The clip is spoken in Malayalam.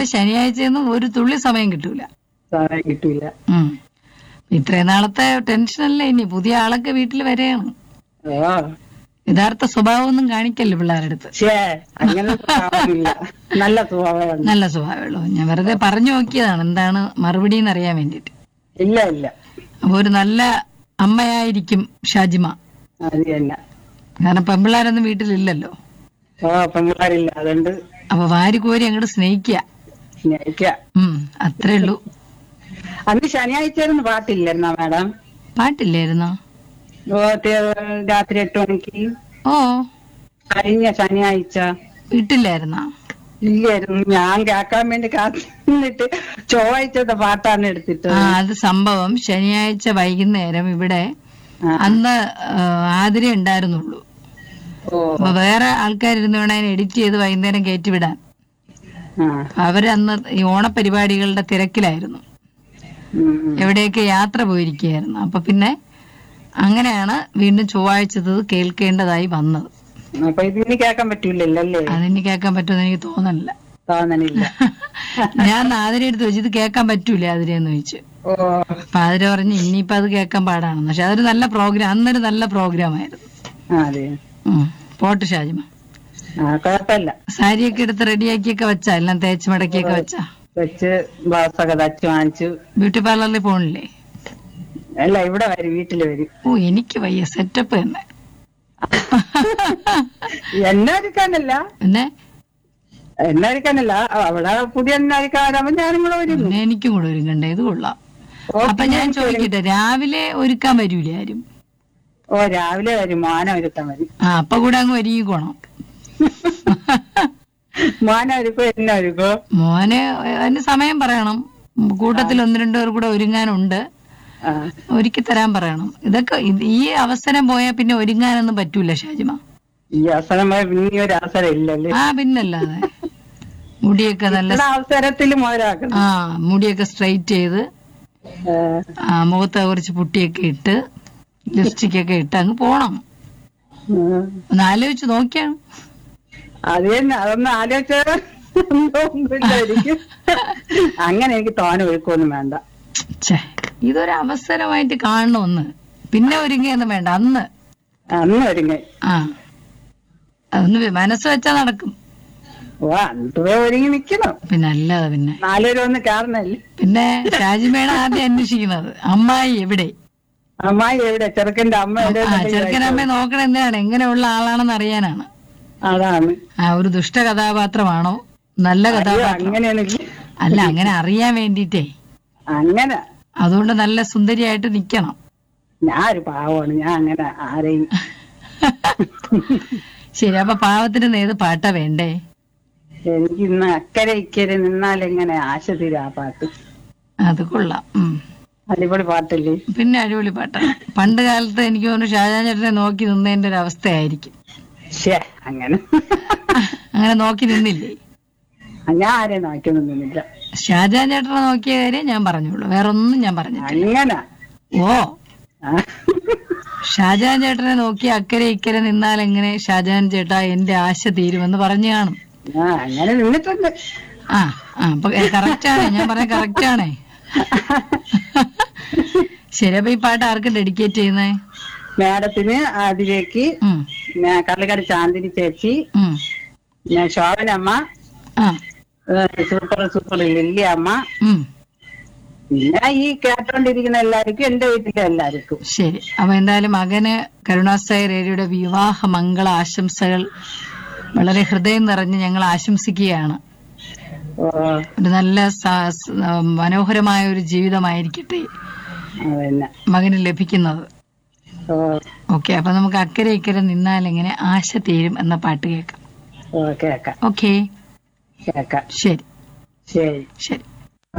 ശനിയാഴ്ചയൊന്നും ഒരു തുള്ളി സമയം കിട്ടൂല സമയം കിട്ടൂല ഉം. ഇത്രയും നാളത്തെ ടെൻഷനല്ലേ ഇനി പുതിയ ആളൊക്കെ വീട്ടിൽ വരെയാണ് ഓ യഥാർത്ഥ സ്വഭാവമൊന്നും കാണിക്കല്ലോ പിള്ളേരുടെ അടുത്ത് ഷേ അങ്ങനെ സ്വഭാവമില്ല നല്ല സ്വഭാവമാണ് നല്ല സ്വഭാവമുള്ളൂ ഞാൻ വെറുതെ പറഞ്ഞു നോക്കിയതാണ് എന്താണ് മറുപടി എന്ന് അറിയാൻ വേണ്ടിയിട്ട് ഇല്ല ഇല്ല അപ്പൊ ഒരു നല്ല അമ്മയായിരിക്കും ഷാജിമ അത് തന്നെ കാരണം പെമ്പിള്ളാരൊന്നും വീട്ടിലില്ലല്ലോ ഓ പെൺപിള്ളേരില്ല അതുകൊണ്ട് അപ്പൊ വാരി കോരി അങ്ങോട്ട് സ്നേഹിക്കുക സ്നേഹിക്ക ഉം അത്രേ ഉള്ളൂ അന്ന് ശനിയാഴ്ചയായിരുന്നു പാട്ടില്ലായിരുന്നോ മാഡം പാട്ടില്ലായിരുന്നോ ഓ തെ- രാത്രി എട്ട് മണിക്ക് ഓ കഴിഞ്ഞ ശനിയാഴ്ച വീട്ടില്ലായിരുന്നോ ഇല്ലായിരുന്നു ഞാൻ കേൾക്കാൻ വേണ്ടി കാത്തിട്ട് ചൊവ്വാഴ്ചത്തെ പാട്ടാണ് എടുത്തിട്ട് ആ അത് സംഭവം ശനിയാഴ്ച വൈകുന്നേരം ഇവിടെ ആ. അന്ന് ആ, ആതിരേ ഉണ്ടായിരുന്നുള്ളൂ ഓ അപ്പൊ വേറെ ആൾക്കാരിരുന്ന് വേണം അതിനെ എഡിറ്റ് ചെയ്ത് വൈകുന്നേരം കയറ്റിവിടാൻ ആ അവരന്ന് ഈ ഓണപരിപാടികളുടെ തിരക്കിലായിരുന്നു ഉം, ഉം. എവിടെയൊക്കെ യാത്ര പോയിരിക്കുകയായിരുന്നു അപ്പൊ പിന്നെ അങ്ങനെയാണ് വീണ്ടും ചൊവ്വാഴ്ചത്തത് കേൾക്കേണ്ടതായി വന്നത് അപ്പൊ ഇതിന് കേൾക്കാൻ പറ്റൂലല്ലോ അല്ലേ അതിന് കേൾക്കാൻ പറ്റുമെന്ന് എനിക്ക് തോന്നണില്ല തോന്നണില്ല ഞാൻ ആതിര എടുത്ത് വെച്ച് ഇത് കേൾക്കാൻ പറ്റൂലേ ആതിരയെന്ന് ചോദിച്ചു ഓ അപ്പൊ ആതിര പറഞ്ഞു ഇനിയിപ്പോ അത് കേൾക്കാൻ പാടാണെന്ന് പക്ഷെ അതൊരു നല്ല പ്രോഗ്രാം അന്നൊരു നല്ല പ്രോഗ്രാം ആയിരുന്നു ആ, അതെ ഉം. പോട്ട് ഷാജിമ ആ കുഴപ്പമില്ല സാരിയൊക്കെ എടുത്ത് റെഡിയാക്കിയൊക്കെ വെച്ചാ എല്ലാം തേച്ച് മടക്കിയൊക്കെ വെച്ചാ വെച്ച് ബ്ലൗസൊക്കെ തച്ച് വാങ്ങിച്ചു ബ്യൂട്ടി പാർലറിൽ പോണില്ലേ അല്ല ഇവിടെ വരും വീട്ടില് വരും ഓ എനിക്ക് വയ്യ സെറ്റപ്പ് തന്നെ എന്നെ ഒരുക്കാനല്ല പിന്നെ എന്നെ ഒരുക്കാനല്ല അവിടെ പുതിയ എന്നെ ഒരുക്കാൻ വരാമ്പോ ഞാനും കൂടെ വരും പിന്നെ എനിക്കും കൂടെ ഒരുങ്ങണ്ടേ ഇത് കൊള്ളാം ഓ, അപ്പൊ ഞാൻ ചോദിക്കട്ടെ രാവിലെ ഒരുക്കാൻ വരൂലേ ആരും ഓ രാവിലെ വരും മോനെ ഒരുക്കാൻ വരും ആ അപ്പൊ കൂടെ അങ്ങ് ഒരുങ്ങിക്കോണം മോനെ ഒരുക്കോ എന്നെ ഒരുക്കോ മോന് അതിന് സമയം പറയണം കൂട്ടത്തിൽ ഒന്ന് രണ്ടു പേർ കൂടെ ഒരുങ്ങാനുണ്ട് ആ ഒരുക്കി തരാൻ പറയണം ഇതൊക്കെ ഇത് ഈ അവസരം പോയാൽ പിന്നെ ഒരുങ്ങാനൊന്നും പറ്റൂല ഷാജിമ ഈ അവസരം വരെ പിന്നെ ഒരു അവസരം ഇല്ലല്ലേ ആ പിന്നല്ലാതെ മുടിയൊക്കെ നല്ല ഇവിടെ അവസരത്തിൽ മുതലാക്കണം ആ മുടിയൊക്കെ സ്ട്രൈറ്റ് ചെയ്ത് ഏ, ആ മുഖത്ത് കുറച്ച് പുട്ടിയൊക്കെ ഇട്ട് ലിപ്സ്റ്റിക് ഒക്കെ ഇട്ട് അങ്ങ് പോണം ഉം. ഒന്ന് ആലോചിച്ച് നോക്കിയാണ് അത് തന്നെ അതൊന്ന് ആലോചിച്ച ഒന്നുമില്ലായിരിക്കും അങ്ങനെ എനിക്ക് തോനെ ഒഴുക്കൊന്നും വേണ്ട ഛേ ഇതൊരു അവസരമായിട്ട് കാണണം ഒന്ന് പിന്നെ ഒരുങ്ങിയൊന്നും വേണ്ട അന്ന് അന്ന് ഒരുങ്ങ ആ അതൊന്ന് മനസ്സ് വെച്ചാ നടക്കും ഓ അന്ന് ഒരുങ്ങി നിക്കണം പിന്നെ അല്ലാതെ പിന്നെ നാലുപേരും ഒന്ന് കാരണല്ലേ പിന്നെ ഷാജിമേണ ആദ്യം അന്വേഷിക്കുന്നത് അമ്മായി എവിടെ അമ്മായി എവിടെ ചെറുക്കന്റെ അമ്മ എവിടെ ആ ചെറുക്കനമ്മയെ നോക്കണ എന്തിനാണ് എങ്ങനെയുള്ള ആളാണെന്ന് അറിയാനാണ് അതാണ് ആ ഒരു ദുഷ്ട കഥാപാത്രമാണോ നല്ല അയ്യോ, കഥാപാത്രം അങ്ങനെയൊന്നും അല്ല അങ്ങനെ അറിയാൻ വേണ്ടിട്ടേ അങ്ങനെ അതുകൊണ്ട് നല്ല സുന്ദരിയായിട്ട് നിക്കണം ഞാൻ ഒരു പാവമാണ് ഞാൻ അങ്ങനെ ആരെയും ശരി അപ്പൊ പാവത്തിന് ഏത് പാട്ടാ വേണ്ടേ എനിക്ക് ഇന്ന് അക്കരെ ഇക്കരെ നിന്നാൽ എങ്ങനെ ആശ തീരും ആ പാട്ട് അത് കൊള്ളാം ഉം. അടിപൊളി പാട്ടല്ലേ പിന്നെ അടിപൊളി പാട്ടാണ് പണ്ട് കാലത്ത് എനിക്ക് തോന്നുന്നു ഷാജാൻ ചേട്ടനെ നോക്കി നിന്നതിന്റെ ഒരു അവസ്ഥയായിരിക്കും ഷേ അങ്ങനെ അങ്ങനെ നോക്കി നിന്നില്ലേ ഞാൻ ആരെയും നോക്കിയൊന്നുമില്ല ഷാജാൻ ചേട്ടനെ നോക്കിയ കാര്യം ഞാൻ പറഞ്ഞോളൂ വേറെ ഒന്നും ഞാൻ പറഞ്ഞിട്ടില്ല അങ്ങനെ ഓ ആ. ഷാജാൻ ചേട്ടനെ നോക്കി അക്കരെ ഇക്കരെ നിന്നാൽ എങ്ങനെ ഷാജാൻ ചേട്ടാ എന്റെ ആശ തീരുമെന്ന് പറഞ്ഞു കാണും ആ അങ്ങനെ നിന്നിട്ടുണ്ട് ആ ആ അപ്പൊ കറക്റ്റ് ആണേ ഞാൻ പറഞ്ഞ കറക്റ്റ് ആണേ ശരി അപ്പൊ ഈ പാട്ട് ആർക്ക് ഡെഡിക്കേറ്റ് ചെയ്യുന്നേ മാഡത്തിന് അതിലേക്ക് ഉം, ഞാൻ കള്ളിക്കട ചാന്ദിനി ചേച്ചി ഉം. ഞാൻ ശോഭനമ്മ ആ ഏ, സൂപ്പർ സൂപ്പർ ലില്ലി അമ്മ ഉം പിന്നെ ഈ കേട്ടോണ്ടിരിക്കുന്ന എല്ലാവർക്കും എന്റെ വീട്ടിലെ എല്ലാവർക്കും ശരി അപ്പൊ എന്തായാലും മകന് കരുണാസായി റേഡിയോയുടെ വിവാഹ മംഗള ആശംസകൾ വളരെ ഹൃദയം നിറഞ്ഞ് ഞങ്ങൾ ആശംസിക്കുകയാണ് ഓ ഒരു നല്ല സ- സ- മനോഹരമായ ഒരു ജീവിതമായിരിക്കട്ടെ അതന്നെ മകന് ലഭിക്കുന്നത് ഓ ഓക്കെ അപ്പൊ നമുക്ക് അക്കരെ ഇക്കരെ നിന്നാൽ എങ്ങനെ ആശ തീരും എന്ന പാട്ട് കേൾക്കാം ഓ കേക്കാം ഓക്കെ കേക്കാം ശരി ശരി ശരി